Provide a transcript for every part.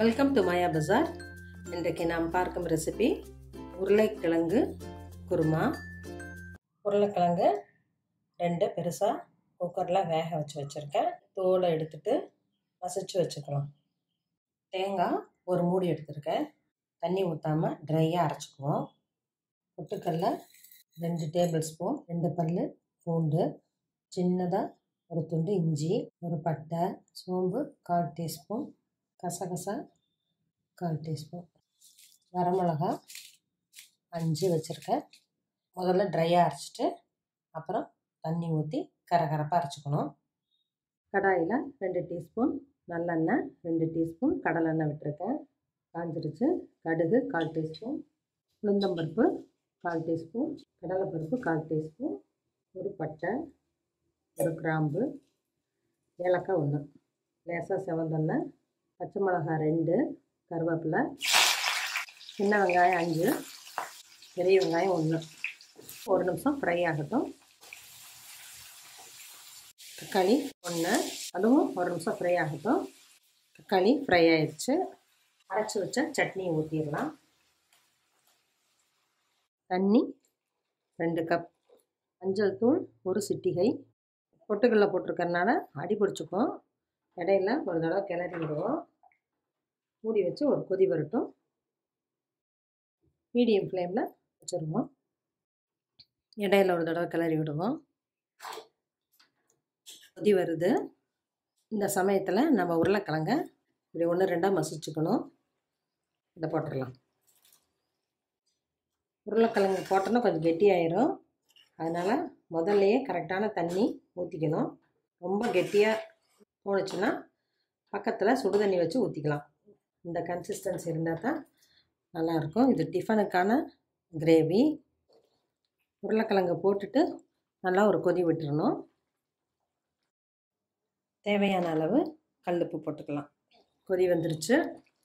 welcome to மாயா பஜார் இன்றைக்கு நாம் பார்க்கும் ரெசிபி உருளைக்கிழங்கு குருமா உருளைக்கிழங்கு ரெண்டு பெருசாக குக்கரில் வேக வச்சு வச்சுருக்கேன் தோலை எடுத்துட்டு மசிச்சு வச்சுக்கலாம் தேங்காய் ஒரு மூடி எடுத்திருக்கேன் தண்ணி ஊற்றாமல் ட்ரையாக அரைச்சிக்குவோம் பொட்டுக்கல்ல ரெண்டு டேபிள் ஸ்பூன் ரெண்டு பல் பூண்டு சின்னதாக ஒரு துண்டு இஞ்சி ஒரு பட்டை சோம்பு கால் டீஸ்பூன் கசகசா கால் டீஸ்பூன் வரமிளகா அஞ்சு வச்சுருக்கேன் முதல்ல ட்ரையாக அரைச்சிட்டு அப்புறம் தண்ணி ஊற்றி கரகரப்பாக அரைச்சிக்கணும் கடாயில் ரெண்டு டீஸ்பூன் நல்லெண்ணெய் ரெண்டு டீஸ்பூன் கடலெண்ணெய் விட்டுருக்கேன் காஞ்சிருச்சு கடுகு கால் டீஸ்பூன் உளுந்தம்பருப்பு கால் டீஸ்பூன் கடலைப்பருப்பு கால் டீஸ்பூன் ஒரு பட்டை ஒரு கிராம்பு ஏலக்காய் ஒன்று லேசாக செவந்தெண்ணெய் பச்சை மிளகாய் ரெண்டு கருவேப்பிலை சின்ன வெங்காயம் அஞ்சு பெரிய வெங்காயம் ஒன்று ஒரு நிமிஷம் ஃப்ரை ஆகட்டும் தக்காளி ஒன்று அதுவும் ஒரு நிமிஷம் ஃப்ரை ஆகட்டும் தக்காளி ஃப்ரை ஆயிடுச்சு அரைச்சி வச்ச சட்னி ஊற்றிடலாம் தண்ணி ரெண்டு கப் மஞ்சள் தூள் ஒரு சிட்டிகை பொட்டுக்கல்ல போட்டிருக்கறனால அடி பிடிச்சிக்கும் இடையில ஒரு தடவை கிளறி விடுவோம் மூடி வச்சு ஒரு கொதி வரட்டும் மீடியம் ஃப்ளேமில் வச்சுருவோம் இடையில ஒரு தடவை கிளறி விடுவோம் கொதி வருது இந்த சமயத்தில் நம்ம உருளைக்கிழங்க இப்படி ஒன்று ரெண்டாக மசிச்சுக்கணும் இதை போட்டுடலாம் உருளைக்கிழங்கு போட்டோன்னா கொஞ்சம் கெட்டியாயிரும் அதனால் முதல்லையே கரெக்டான தண்ணி ஊற்றிக்கணும் ரொம்ப கெட்டியாக போணுச்சுன்னா பக்கத்தில் சுடு தண்ணி வச்சு ஊற்றிக்கலாம் இந்த கன்சிஸ்டன்சி இருந்தால் தான் நல்லாயிருக்கும் இது டிஃபனுக்கான கிரேவி உருளைக்கிழங்கு போட்டுட்டு நல்லா ஒரு கொதி விட்டுறணும் தேவையான அளவு கல்லுப்பு போட்டுக்கலாம் கொதி வந்துருச்சு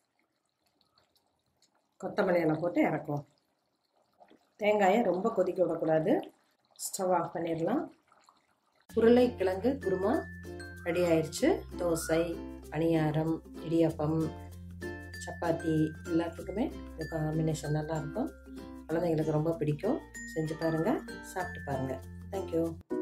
கொத்தமல்லி இலை போட்டு இறக்குவோம் தேங்காயை ரொம்ப கொதிக்க விடக்கூடாது ஸ்டவ் ஆஃப் பண்ணிடலாம் உருளைக்கிழங்கு குருமா ரெடி ஆயிடுச்சு தோசை பணியாரம் இடியப்பம் சப்பாத்தி எல்லாத்துக்குமே இந்த காம்பினேஷன் நல்லாயிருக்கும் குழந்தைங்களுக்கு ரொம்ப பிடிக்கும் செஞ்சு பாருங்கள் சாப்பிட்டு பாருங்கள் தேங்க்யூ